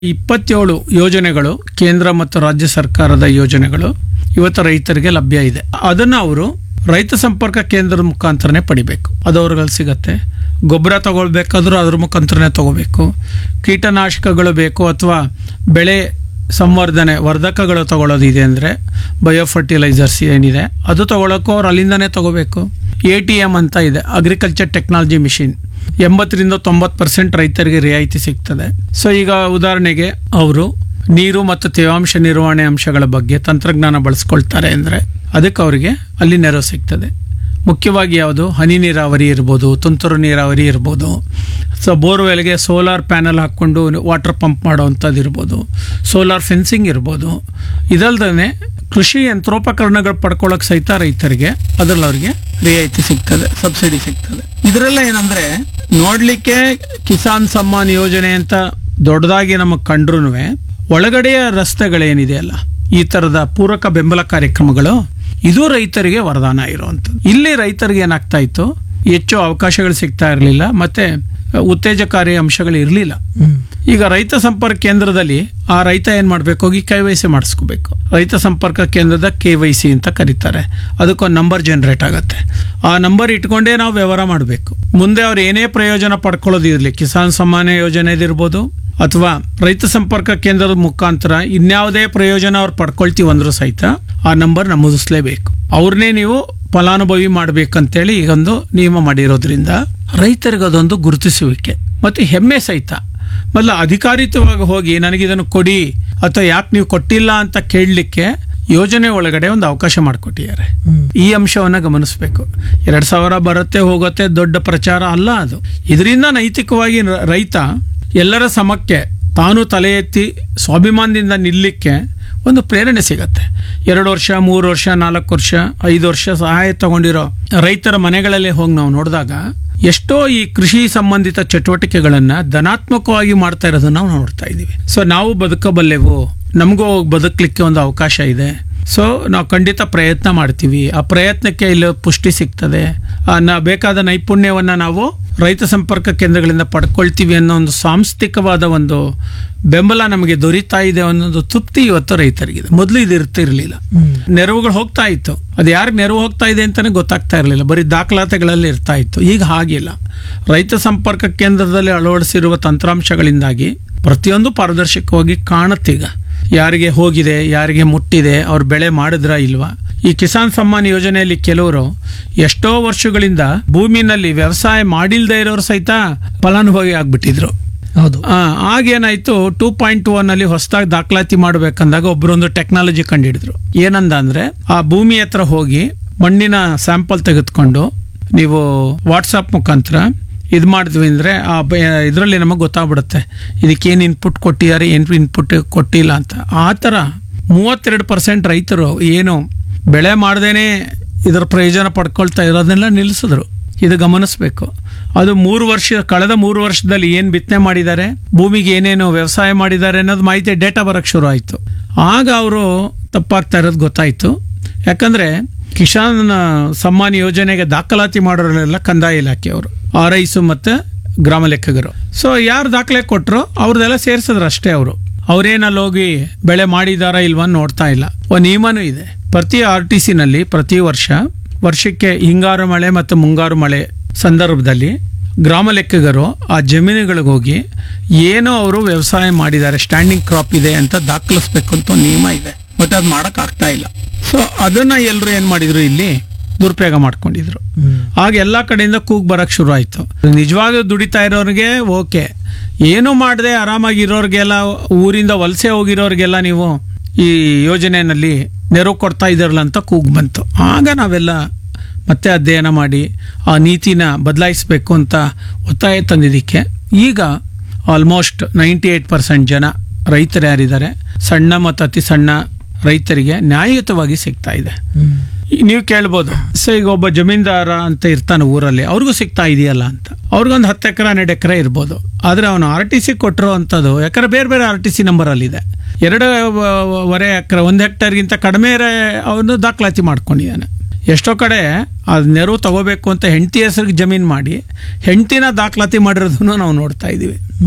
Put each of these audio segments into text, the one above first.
ಇಪ್ಪತ್ತೇಳು ಯೋಜನೆಗಳು ಕೇಂದ್ರ ಮತ್ತು ರಾಜ್ಯ ಸರ್ಕಾರದ ಯೋಜನೆಗಳು ಇವತ್ತು ರೈತರಿಗೆ ಲಭ್ಯ ಇದೆ ಅದನ್ನ ಅವರು ರೈತ ಸಂಪರ್ಕ ಕೇಂದ್ರದ ಮುಖಾಂತರನೇ ಪಡಿಬೇಕು ಅದು ಅವ್ರಿಗೆ ಸಿಗತ್ತೆ ಗೊಬ್ಬರ ತಗೊಳ್ಬೇಕಾದ್ರೂ ಅದ್ರ ಮುಖಾಂತರನೇ ತಗೋಬೇಕು ಕೀಟನಾಶಕಗಳು ಬೇಕು ಅಥವಾ ಬೆಳೆ ಸಂವರ್ಧನೆ ವರ್ಧಕಗಳು ತಗೊಳ್ಳೋದಿದೆ ಅಂದರೆ ಬಯೋ ಫರ್ಟಿಲೈಸರ್ಸ್ ಏನಿದೆ ಅದು ತಗೊಳ್ಳೋಕ್ಕೂ ಅವ್ರು ಅಲ್ಲಿಂದನೇ ತಗೋಬೇಕು ಎ ಟಿ ಎಮ್ ಅಂತ ಇದೆ ಅಗ್ರಿಕಲ್ಚರ್ ಟೆಕ್ನಾಲಜಿ ಮಿಷಿನ್ ಎಂಬತ್ತರಿಂದ ತೊಂಬತ್ತು ಪರ್ಸೆಂಟ್ ರೈತರಿಗೆ ರಿಯಾಯಿತಿ ಸಿಗ್ತದೆ ಸೊ ಈಗ ಉದಾಹರಣೆಗೆ ಅವರು ನೀರು ಮತ್ತು ತೇವಾಂಶ ನಿರ್ವಹಣೆ ಅಂಶಗಳ ಬಗ್ಗೆ ತಂತ್ರಜ್ಞಾನ ಬಳಸ್ಕೊಳ್ತಾರೆ ಅಂದರೆ ಅದಕ್ಕೆ ಅವರಿಗೆ ಅಲ್ಲಿ ನೆರವು ಸಿಗ್ತದೆ ಮುಖ್ಯವಾಗಿ ಯಾವುದು ಹನಿ ನೀರಾವರಿ ಇರ್ಬೋದು ತುಂತುರು ನೀರಾವರಿ ಇರ್ಬೋದು ಸೊ ಬೋರ್ವೆಲ್ಗೆ ಸೋಲಾರ್ ಪ್ಯಾನಲ್ ಹಾಕ್ಕೊಂಡು ವಾಟರ್ ಪಂಪ್ ಮಾಡೋವಂಥದ್ದು ಇರ್ಬೋದು ಸೋಲಾರ್ ಫೆನ್ಸಿಂಗ್ ಇರ್ಬೋದು ಇದಲ್ದೇ ಕೃಷಿ ಯಂತ್ರೋಪಕರಣಗಳು ಪಡ್ಕೊಳ್ಳೋಕೆ ಸಹಿತ ರೈತರಿಗೆ ಅದರಲ್ಲಿ ಅವ್ರಿಗೆ ರಿಯಾಯಿತಿ ಸಿಗ್ತದೆ ಸಬ್ಸಿಡಿ ಸಿಗ್ತದೆ ಇದರೆಲ್ಲ ಏನಂದ್ರೆ ನೋಡ್ಲಿಕ್ಕೆ ಕಿಸಾನ್ ಸಮ್ಮಾನ್ ಯೋಜನೆ ಅಂತ ದೊಡ್ಡದಾಗಿ ನಮಗೆ ಕಂಡ್ರೂ ಒಳಗಡೆಯ ರಸ್ತೆಗಳೇನಿದೆಯಲ್ಲ ಈ ತರದ ಪೂರಕ ಬೆಂಬಲ ಕಾರ್ಯಕ್ರಮಗಳು ಇದು ರೈತರಿಗೆ ವರದಾನ ಇರುವಂಥದ್ದು ಇಲ್ಲಿ ರೈತರಿಗೆ ಏನಾಗ್ತಾ ಇತ್ತು ಹೆಚ್ಚು ಅವಕಾಶಗಳು ಸಿಗ್ತಾ ಇರಲಿಲ್ಲ ಮತ್ತೆ ಉತ್ತೇಜಕಾರಿ ಅಂಶಗಳು ಇರಲಿಲ್ಲ ಈಗ ರೈತ ಸಂಪರ್ಕ ಕೇಂದ್ರದಲ್ಲಿ ಆ ರೈತ ಏನ್ ಮಾಡ್ಬೇಕು ಹೋಗಿ ಕೆ ವೈ ಸಿ ಮಾಡಿಸ್ಕೋಬೇಕು ರೈತ ಸಂಪರ್ಕ ಕೇಂದ್ರದ ಕೆ ವೈ ಸಿ ಅಂತ ಕರೀತಾರೆ ಅದಕ್ಕೊಂದು ನಂಬರ್ ಜನರೇಟ್ ಆಗುತ್ತೆ ಆ ನಂಬರ್ ಇಟ್ಕೊಂಡೇ ನಾವು ವ್ಯವಹಾರ ಮಾಡಬೇಕು ಮುಂದೆ ಅವ್ರು ಏನೇ ಪ್ರಯೋಜನ ಪಡ್ಕೊಳ್ಳೋದಿರಲಿ ಕಿಸಾನ್ ಸಮ್ಮಾನ ಯೋಜನೆದಿರ್ಬೋದು ಅಥವಾ ರೈತ ಸಂಪರ್ಕ ಕೇಂದ್ರದ ಮುಖಾಂತರ ಇನ್ಯಾವುದೇ ಪ್ರಯೋಜನ ಅವ್ರು ಪಡ್ಕೊಳ್ತೀವಂದ್ರೂ ಸಹಿತ ಆ ನಂಬರ್ ನಮೂದಿಸ್ಲೇಬೇಕು ಅವ್ರನ್ನೇ ನೀವು ಫಲಾನುಭವಿ ಮಾಡ್ಬೇಕಂತೇಳಿ ಈಗೊಂದು ನಿಯಮ ಮಾಡಿರೋದ್ರಿಂದ ರೈತರಿಗೆ ಅದೊಂದು ಗುರುತಿಸುವಿಕೆ ಮತ್ತೆ ಹೆಮ್ಮೆ ಸಹಿತ ಮೊದಲು ಅಧಿಕಾರಿತವಾಗಿ ಹೋಗಿ ನನಗಿದನ್ನು ಕೊಡಿ ಅಥವಾ ಯಾಕೆ ನೀವು ಕೊಟ್ಟಿಲ್ಲ ಅಂತ ಕೇಳಲಿಕ್ಕೆ ಯೋಜನೆ ಒಳಗಡೆ ಒಂದು ಅವಕಾಶ ಮಾಡಿಕೊಟ್ಟಿದ್ದಾರೆ ಈ ಅಂಶವನ್ನ ಗಮನಿಸಬೇಕು ಎರಡ್ ಸಾವಿರ ಬರುತ್ತೆ ಹೋಗುತ್ತೆ ದೊಡ್ಡ ಪ್ರಚಾರ ಅಲ್ಲ ಅದು ಇದರಿಂದ ನೈತಿಕವಾಗಿ ರ- ರೈತ ಎಲ್ಲರ ಸಮಕ್ಕೆ ತಾನು ತಲೆ ಎತ್ತಿ ಸ್ವಾಭಿಮಾನದಿಂದ ನಿಲ್ಲಕ್ಕೆ ಒಂದು ಪ್ರೇರಣೆ ಸಿಗತ್ತೆ ಎರಡು ವರ್ಷ ಮೂರು ವರ್ಷ ನಾಲ್ಕು ವರ್ಷ ಐದು ವರ್ಷ ಸಹಾಯ ತಗೊಂಡಿರೋ ರೈತರ ಮನೆಗಳಲ್ಲಿ ಹೋಗಿ ನಾವು ನೋಡಿದಾಗ ಎಷ್ಟೋ ಈ ಕೃಷಿ ಸಂಬಂಧಿತ ಚಟುವಟಿಕೆಗಳನ್ನ ಧನಾತ್ಮಕವಾಗಿ ಮಾಡ್ತಾ ಇರೋದನ್ನ ನಾವು ನೋಡ್ತಾ ಇದ್ದೀವಿ ಸೊ ನಾವು ಬದುಕಬಲ್ಲೆವು ನಮಗೂ ಬದುಕಲಿಕ್ಕೆ ಒಂದು ಅವಕಾಶ ಇದೆ ಸೊ ನಾವು ಖಂಡಿತ ಪ್ರಯತ್ನ ಮಾಡ್ತೀವಿ ಆ ಪ್ರಯತ್ನಕ್ಕೆ ಇಲ್ಲಿ ಪುಷ್ಟಿ ಸಿಗ್ತದೆ ಆ ನ ಬೇಕಾದ ನೈಪುಣ್ಯವನ್ನ ನಾವು ರೈತ ಸಂಪರ್ಕ ಕೇಂದ್ರಗಳಿಂದ ಪಡ್ಕೊಳ್ತೀವಿ ಅನ್ನೋ ಒಂದು ಸಾಂಸ್ಥಿಕವಾದ ಒಂದು ಬೆಂಬಲ ನಮಗೆ ದೊರೀತಾ ಇದೆ ಅನ್ನೋದು ತೃಪ್ತಿ ಇವತ್ತು ರೈತರಿಗಿದೆ ಮೊದಲು ಇದು ಇರ್ತಿರ್ಲಿಲ್ಲ ನೆರವುಗಳು ಹೋಗ್ತಾ ಇತ್ತು ಅದು ಯಾರಿಗೆ ನೆರವು ಹೋಗ್ತಾ ಇದೆ ಅಂತಾನೆ ಗೊತ್ತಾಗ್ತಾ ಇರಲಿಲ್ಲ ಬರೀ ದಾಖಲಾತಿಗಳಲ್ಲಿ ಇರ್ತಾ ಇತ್ತು ಈಗ ಹಾಗಿಲ್ಲ ರೈತ ಸಂಪರ್ಕ ಕೇಂದ್ರದಲ್ಲಿ ಅಳವಡಿಸಿರುವ ತಂತ್ರಾಂಶಗಳಿಂದಾಗಿ ಪ್ರತಿಯೊಂದು ಪಾರದರ್ಶಕವಾಗಿ ಕಾಣುತ್ತೀಗ ಯಾರಿಗೆ ಹೋಗಿದೆ ಯಾರಿಗೆ ಮುಟ್ಟಿದೆ ಅವ್ರು ಬೆಳೆ ಮಾಡಿದ್ರ ಇಲ್ವಾ ಈ ಕಿಸಾನ್ ಸಮ್ಮಾನ್ ಯೋಜನೆಯಲ್ಲಿ ಕೆಲವರು ಎಷ್ಟೋ ವರ್ಷಗಳಿಂದ ಭೂಮಿನಲ್ಲಿ ವ್ಯವಸಾಯ ಮಾಡಿಲ್ದೇ ಇರೋರು ಸಹಿತ ಫಲಾನುಭವಿ ಆಗ್ಬಿಟ್ಟಿದ್ರು ಹೌದು ಆ, ಆಗೇನಾಯ್ತು ಟೂ ಪಾಯಿಂಟ್ ಒನ್ ಅಲ್ಲಿ ಹೊಸದಾಗಿ ದಾಖಲಾತಿ ಮಾಡ್ಬೇಕಂದಾಗ ಒಬ್ಬರೊಂದು ಟೆಕ್ನಾಲಜಿ ಕಂಡಿಡಿದ್ರು ಏನಂದ ಅಂದ್ರೆ ಆ ಭೂಮಿ ಹತ್ರ ಹೋಗಿ ಮಣ್ಣಿನ ಸ್ಯಾಂಪಲ್ ತೆಗೆದುಕೊಂಡು ನೀವು ವಾಟ್ಸಪ್ ಮುಖಾಂತರ ಇದು ಮಾಡಿದ್ವಿ ಅಂದ್ರೆ ಆ ಇದರಲ್ಲಿ ನಮಗೆ ಗೊತ್ತಾಗ್ಬಿಡುತ್ತೆ ಇದಕ್ಕೇನು ಇನ್ಪುಟ್ ಕೊಟ್ಟಿದ್ದಾರೆ ಏನು ಇನ್ಪುಟ್ ಕೊಟ್ಟಿಲ್ಲ ಅಂತ ಆ ಥರ ಮೂವತ್ತೆರಡು ಪರ್ಸೆಂಟ್ ರೈತರು ಏನು ಬೆಳೆ ಮಾಡ್ದೇನೆ ಇದರ ಪ್ರಯೋಜನ ಪಡ್ಕೊಳ್ತಾ ಇರೋದನ್ನೆಲ್ಲ ನಿಲ್ಲಿಸಿದ್ರು ಇದು ಗಮನಿಸಬೇಕು ಅದು ಮೂರು ವರ್ಷ ಕಳೆದ ಮೂರು ವರ್ಷದಲ್ಲಿ ಏನು ಬಿತ್ತನೆ ಮಾಡಿದ್ದಾರೆ ಭೂಮಿಗೆ ಏನೇನು ವ್ಯವಸಾಯ ಮಾಡಿದ್ದಾರೆ ಅನ್ನೋದು ಮಾಹಿತಿ ಡೇಟಾ ಬರಕ್ಕೆ ಶುರು ಆಯಿತು ಆಗ ಅವರು ತಪ್ಪಾಗ್ತಾ ಇರೋದು ಗೊತ್ತಾಯಿತು ಯಾಕಂದ್ರೆ ಕಿಸಾನ್ ಸಮ್ಮಾನ್ ಯೋಜನೆಗೆ ದಾಖಲಾತಿ ಮಾಡೋರೆಲ್ಲ ಕಂದಾಯ ಇಲಾಖೆಯವರು ಆರ್ ಐಸು ಮತ್ತು ಗ್ರಾಮ ಲೆಕ್ಕಗರು ಸೊ ಯಾರು ದಾಖಲೆ ಕೊಟ್ಟರು ಅವ್ರದ್ದೆಲ್ಲ ಸೇರಿಸಿದ್ರು ಅಷ್ಟೇ ಅವರು ಅವ್ರೇನಲ್ಲಿ ಹೋಗಿ ಬೆಳೆ ಮಾಡಿದಾರಾ ಇಲ್ವಾ ಅಂತ ನೋಡ್ತಾ ಇಲ್ಲ ಒಂದು ನಿಯಮನೂ ಇದೆ ಪ್ರತಿ ಆರ್ ಟಿ ಸಿನಲ್ಲಿ ಪ್ರತಿ ವರ್ಷ ವರ್ಷಕ್ಕೆ ಹಿಂಗಾರು ಮಳೆ ಮತ್ತು ಮುಂಗಾರು ಮಳೆ ಸಂದರ್ಭದಲ್ಲಿ ಗ್ರಾಮ ಲೆಕ್ಕಗರು ಆ ಜಮೀನುಗಳಿಗೆ ಹೋಗಿ ಏನೋ ಅವರು ವ್ಯವಸಾಯ ಮಾಡಿದ್ದಾರೆ ಸ್ಟ್ಯಾಂಡಿಂಗ್ ಕ್ರಾಪ್ ಇದೆ ಅಂತ ದಾಖಲಿಸ್ಬೇಕು ಅಂತ ಒಂದು ನಿಯಮ ಇದೆ ಬಟ್ ಅದು ಮಾಡಕ್ ಆಗ್ತಾ ಇಲ್ಲ ಸೊ ಅದನ್ನ ಎಲ್ಲರೂ ಏನ್ ಮಾಡಿದ್ರು ಇಲ್ಲಿ ದುರುಪಯೋಗ ಮಾಡ್ಕೊಂಡಿದ್ರು ಆಗ ಎಲ್ಲಾ ಕಡೆಯಿಂದ ಕೂಗ್ ಬರಕ್ ಶುರು ಆಯ್ತು ನಿಜವಾಗ್ಲೂ ದುಡಿತಾ ಇರೋರಿಗೆ ಓಕೆ ಏನು ಮಾಡದೆ ಆರಾಮಾಗಿರೋರ್ಗೆಲ್ಲ ಊರಿಂದ ವಲಸೆ ಹೋಗಿರೋರ್ಗೆಲ್ಲ ನೀವು ಈ ಯೋಜನೆಯಲ್ಲಿ ನೆರವು ಕೊಡ್ತಾ ಇದ್ದಾರಲ್ಲ ಅಂತ ಕೂಗ್ ಬಂತು ಆಗ ನಾವೆಲ್ಲ ಮತ್ತೆ ಅಧ್ಯಯನ ಮಾಡಿ ಆ ನೀತಿನ ಬದಲಾಯಿಸಬೇಕು ಅಂತ ಒತ್ತಾಯ ತಂದಿದ್ದಕ್ಕೆ ಈಗ ಆಲ್ಮೋಸ್ಟ್ ನೈಂಟಿ ಏಟ್ ಪರ್ಸೆಂಟ್ ಜನ ರೈತರು ಯಾರಿದ್ದಾರೆ ಸಣ್ಣ ಮತ್ತು ಅತಿ ಸಣ್ಣ ರೈತರಿಗೆ ನ್ಯಾಯಯುತವಾಗಿ ಸಿಗ್ತಾ ಇದೆ ಈಗ ನೀವು ಕೇಳ್ಬೋದು ಸೊ ಈಗ ಒಬ್ಬ ಜಮೀನ್ದಾರ ಅಂತ ಇರ್ತಾನೆ ಊರಲ್ಲಿ ಅವ್ರಿಗೂ ಸಿಗ್ತಾ ಇದೆಯಲ್ಲ ಅಂತ ಅವ್ರಿಗೊಂದು ಹತ್ತು ಎಕರೆ ಹನ್ನೆರಡು ಎಕರೆ ಇರ್ಬೋದು ಆದ್ರೆ ಅವನು ಆರ್ ಟಿ ಸಿ ಕೊಟ್ಟಿರೋ ಅಂಥದ್ದು ಯಾಕಂದ್ರೆ ಬೇರೆ ಬೇರೆ ಆರ್ ಟಿ ಸಿ ನಂಬರ್ ಅಲ್ಲಿದೆ ಎರಡು ವರೆ ಎಕರೆ ಒಂದು ಹೆಕ್ಟೇರ್ಗಿಂತ ಕಡಿಮೆ ಅವನು ದಾಖಲಾತಿ ಮಾಡ್ಕೊಂಡಿದ್ದಾನೆ ಎಷ್ಟೋ ಕಡೆ ಅದು ನೆರವು ತಗೋಬೇಕು ಅಂತ ಹೆಂಡತಿ ಹೆಸರಿಗೆ ಜಮೀನು ಮಾಡಿ ಹೆಂಡತಿನ ದಾಖಲಾತಿ ಮಾಡಿರೋದನ್ನು ನಾವು ನೋಡ್ತಾ ಇದ್ದೀವಿ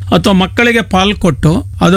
ಅಥವಾ ಮಕ್ಕಳಿಗೆ ಪಾಲು ಕೊಟ್ಟು ಅದು